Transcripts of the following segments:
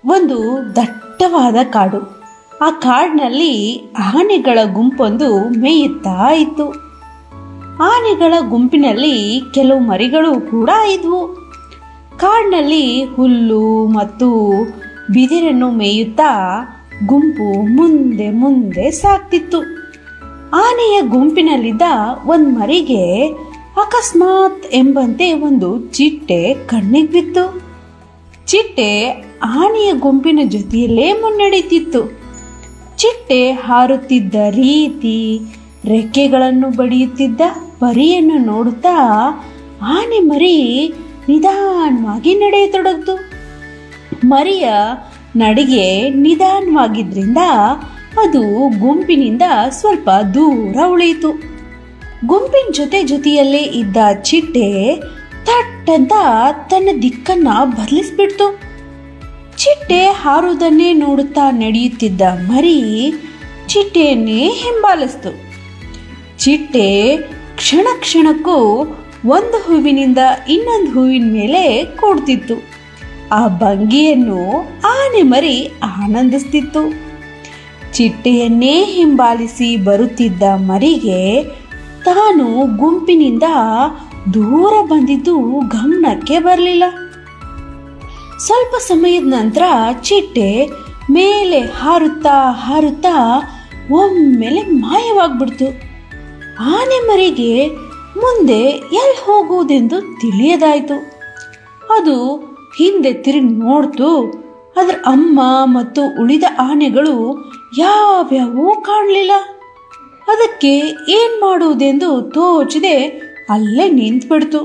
ಒಂದು ದಟ್ಟವಾದ ಕಾಡು ಆ ಕಾಡಿನಲ್ಲಿ ಆನೆಗಳ ಗುಂಪೊಂದು ಮೇಯುತ್ತಾ ಇತ್ತು ಆನೆಗಳ ಗುಂಪಿನಲ್ಲಿ ಕೆಲವು ಮರಿಗಳು ಕೂಡ ಇದ್ವು ಕಾಡಿನಲ್ಲಿ ಹುಲ್ಲು ಮತ್ತು ಬಿದಿರನ್ನು ಮೇಯುತ್ತಾ ಗುಂಪು ಮುಂದೆ ಮುಂದೆ ಸಾಗ್ತಿತ್ತು ಆನೆಯ ಗುಂಪಿನಲ್ಲಿದ್ದ ಒಂದು ಮರಿಗೆ ಅಕಸ್ಮಾತ್ ಎಂಬಂತೆ ಒಂದು ಚಿಟ್ಟೆ ಕಣ್ಣಿಗೆ ಬಿತ್ತು ಚಿಟ್ಟೆ ಆನೆಯ ಗುಂಪಿನ ಜೊತೆಯಲ್ಲೇ ಮುನ್ನಡೆಯುತ್ತಿತ್ತು ಚಿಟ್ಟೆ ಹಾರುತ್ತಿದ್ದ ರೀತಿ ರೆಕ್ಕೆಗಳನ್ನು ಬಡಿಯುತ್ತಿದ್ದ ಪರಿಯನ್ನು ನೋಡುತ್ತಾ ಆನೆ ಮರಿ ನಿಧಾನವಾಗಿ ನಡೆಯತೊಡಗಿತು ಮರಿಯ ನಡಿಗೆ ನಿಧಾನವಾಗಿದ್ರಿಂದ ಅದು ಗುಂಪಿನಿಂದ ಸ್ವಲ್ಪ ದೂರ ಉಳಿಯಿತು ಗುಂಪಿನ ಜೊತೆ ಜೊತೆಯಲ್ಲೇ ಇದ್ದ ಚಿಟ್ಟೆ ಥಟ್ ಅಂತ ತನ್ನ ದಿಕ್ಕನ್ನ ಬದಲಿಸ್ಬಿಡ್ತು ಚಿಟ್ಟೆ ಹಾರುವುದನ್ನೇ ನೋಡುತ್ತಾ ನಡೆಯುತ್ತಿದ್ದ ಮರಿ ಚಿಟ್ಟೆಯನ್ನೇ ಹಿಂಬಾಲಿಸ್ತು ಚಿಟ್ಟೆ ಕ್ಷಣ ಕ್ಷಣಕ್ಕೂ ಒಂದು ಹೂವಿನಿಂದ ಇನ್ನೊಂದು ಹೂವಿನ ಮೇಲೆ ಕೂಡ್ತಿತ್ತು ಆ ಭಂಗಿಯನ್ನು ಆನೆ ಮರಿ ಆನಂದಿಸ್ತಿತ್ತು ಚಿಟ್ಟೆಯನ್ನೇ ಹಿಂಬಾಲಿಸಿ ಬರುತ್ತಿದ್ದ ಮರಿಗೆ ತಾನು ಗುಂಪಿನಿಂದ ದೂರ ಬಂದಿದ್ದು ಗಮನಕ್ಕೆ ಬರಲಿಲ್ಲ ಸ್ವಲ್ಪ ಸಮಯದ ನಂತರ ಚಿಟ್ಟೆ ಮೇಲೆ ಹಾರುತ್ತಾ ಹಾರುತ್ತಾ ಒಮ್ಮೆಲೆ ಮಾಯವಾಗ್ಬಿಡ್ತು ಆನೆ ಮರಿಗೆ ಮುಂದೆ ಎಲ್ಲಿ ಹೋಗುವುದೆಂದು ತಿಳಿಯದಾಯಿತು ಅದು ಹಿಂದೆ ತಿರುಗಿ ನೋಡ್ತು ಅದರ ಅಮ್ಮ ಮತ್ತು ಉಳಿದ ಆನೆಗಳು ಯಾವ್ಯಾವೂ ಕಾಣಲಿಲ್ಲ ಅದಕ್ಕೆ ಏನ್ ಮಾಡುವುದೆಂದು ತೋಚದೆ ಅಲ್ಲೇ ನಿಂತ್ಬಿಡ್ತು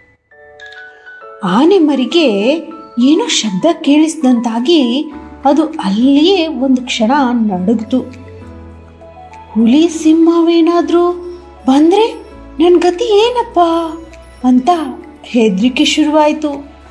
ಆನೆ ಮರಿಗೆ ಏನೋ ಶಬ್ದ ಕೇಳಿಸಿದಂತಾಗಿ ಅದು ಅಲ್ಲಿಯೇ ಒಂದು ಕ್ಷಣ ನಡುಗ್ತು ಹುಲಿ ಸಿಂಹವೇನಾದ್ರೂ ಬಂದ್ರೆ ನನ್ನ ಗತಿ ಏನಪ್ಪ ಅಂತ ಹೆದರಿಕೆ ಶುರುವಾಯಿತು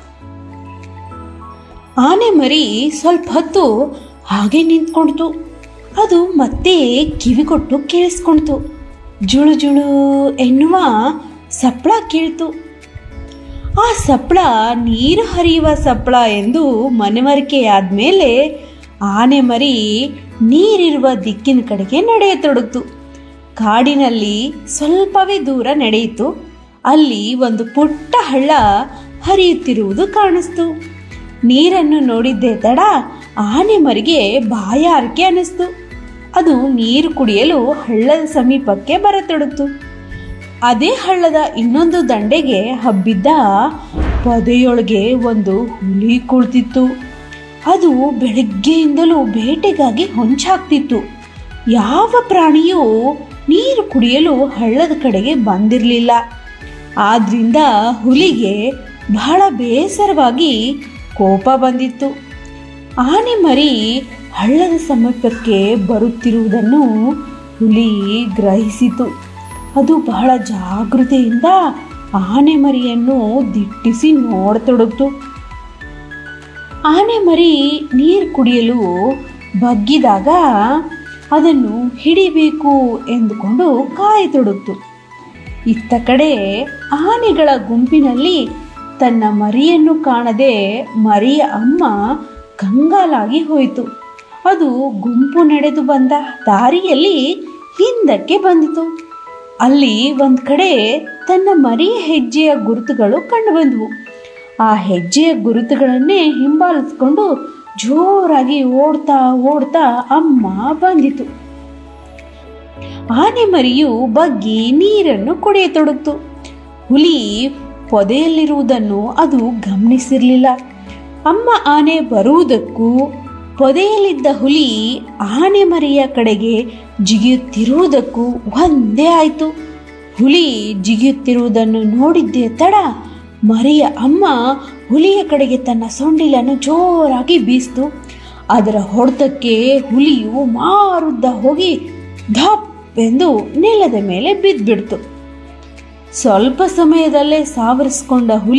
ಆನೆ ಮರಿ ಸ್ವಲ್ಪ ಹೊತ್ತು ಹಾಗೆ ನಿಂತ್ಕೊಳ್ತು ಅದು ಮತ್ತೆ ಕಿವಿ ಕೊಟ್ಟು ಕೇಳಿಸ್ಕೊಳ್ತು ಜುಳು ಜುಳು ಎನ್ನುವ ಸಪ್ಪಳ ಕೇಳ್ತು ಆ ಸಪ್ಪಳ ನೀರು ಹರಿಯುವ ಸಪ್ಪಳ ಎಂದು ಮನವರಿಕೆಯಾದ್ಮೇಲೆ ಆನೆ ಮರಿ ನೀರಿರುವ ದಿಕ್ಕಿನ ಕಡೆಗೆ ನಡೆಯತೊಡಗಿತು ಕಾಡಿನಲ್ಲಿ ಸ್ವಲ್ಪವೇ ದೂರ ನಡೆಯಿತು ಅಲ್ಲಿ ಒಂದು ಪುಟ್ಟ ಹಳ್ಳ ಹರಿಯುತ್ತಿರುವುದು ಕಾಣಿಸ್ತು ನೀರನ್ನು ನೋಡಿದ್ದೇ ತಡ ಆನೆ ಮರಿಗೆ ಬಾಯಾರಿಕೆ ಅನ್ನಿಸ್ತು ಅದು ನೀರು ಕುಡಿಯಲು ಹಳ್ಳದ ಸಮೀಪಕ್ಕೆ ಬರತೊಡಗಿತು ಅದೇ ಹಳ್ಳದ ಇನ್ನೊಂದು ದಂಡೆಗೆ ಹಬ್ಬಿದ್ದ ಪೊದೆಯೊಳಗೆ ಒಂದು ಹುಲಿ ಕುಳಿತಿತ್ತು ಅದು ಬೆಳಗ್ಗೆಯಿಂದಲೂ ಬೇಟೆಗಾಗಿ ಹೊಂಚಾಗ್ತಿತ್ತು ಯಾವ ಪ್ರಾಣಿಯೂ ನೀರು ಕುಡಿಯಲು ಹಳ್ಳದ ಕಡೆಗೆ ಬಂದಿರಲಿಲ್ಲ ಆದ್ರಿಂದ ಹುಲಿಗೆ ಬಹಳ ಬೇಸರವಾಗಿ ಕೋಪ ಬಂದಿತ್ತು ಆನೆ ಮರಿ ಹಳ್ಳದ ಸಮೀಪಕ್ಕೆ ಬರುತ್ತಿರುವುದನ್ನು ಹುಲಿ ಗ್ರಹಿಸಿತು ಅದು ಬಹಳ ಜಾಗೃತೆಯಿಂದ ಆನೆ ಮರಿಯನ್ನು ದಿಟ್ಟಿಸಿ ನೋಡತೊಡಗಿತು ಆನೆ ಮರಿ ನೀರು ಕುಡಿಯಲು ಬಗ್ಗಿದಾಗ ಅದನ್ನು ಹಿಡಿಬೇಕು ಎಂದುಕೊಂಡು ಕಾಯತೊಡಗಿತು ಇತ್ತ ಕಡೆ ಆನೆಗಳ ಗುಂಪಿನಲ್ಲಿ ತನ್ನ ಮರಿಯನ್ನು ಕಾಣದೆ ಮರಿಯ ಅಮ್ಮ ಕಂಗಾಲಾಗಿ ಹೋಯಿತು ಅದು ಗುಂಪು ನಡೆದು ಬಂದ ದಾರಿಯಲ್ಲಿ ಹಿಂದಕ್ಕೆ ಬಂದಿತು ಅಲ್ಲಿ ಒಂದು ಕಡೆ ತನ್ನ ಮರಿಯ ಹೆಜ್ಜೆಯ ಗುರುತುಗಳು ಕಂಡುಬಂದವು ಆ ಹೆಜ್ಜೆಯ ಗುರುತುಗಳನ್ನೇ ಹಿಂಬಾಲಿಸ್ಕೊಂಡು ಜೋರಾಗಿ ಓಡ್ತಾ ಓಡ್ತಾ ಅಮ್ಮ ಬಂದಿತು ಆನೆ ಮರಿಯು ಬಗ್ಗಿ ನೀರನ್ನು ಕುಡಿಯತೊಡಗಿತು ಹುಲಿ ಪೊದೆಯಲ್ಲಿರುವುದನ್ನು ಅದು ಗಮನಿಸಿರಲಿಲ್ಲ ಅಮ್ಮ ಆನೆ ಬರುವುದಕ್ಕೂ ಪೊದೆಯಲ್ಲಿದ್ದ ಹುಲಿ ಆನೆ ಮರಿಯ ಕಡೆಗೆ ಜಿಗಿಯುತ್ತಿರುವುದಕ್ಕೂ ಒಂದೇ ಆಯಿತು ಹುಲಿ ಜಿಗಿಯುತ್ತಿರುವುದನ್ನು ನೋಡಿದ್ದೇ ತಡ ಮರಿಯ ಅಮ್ಮ ಹುಲಿಯ ಕಡೆಗೆ ತನ್ನ ಸೊಂಡಿಲನ್ನು ಜೋರಾಗಿ ಬೀಸ್ತು ಅದರ ಹೊಡೆತಕ್ಕೆ ಹುಲಿಯು ಮಾರುದ್ದ ಹೋಗಿ ಧಪ್ ಎಂದು ನೆಲದ ಮೇಲೆ ಬಿದ್ದುಬಿಡ್ತು ಸ್ವಲ್ಪ ಸಮಯದಲ್ಲೇ ಸಾವರಿಸಿಕೊಂಡ ಹುಲಿ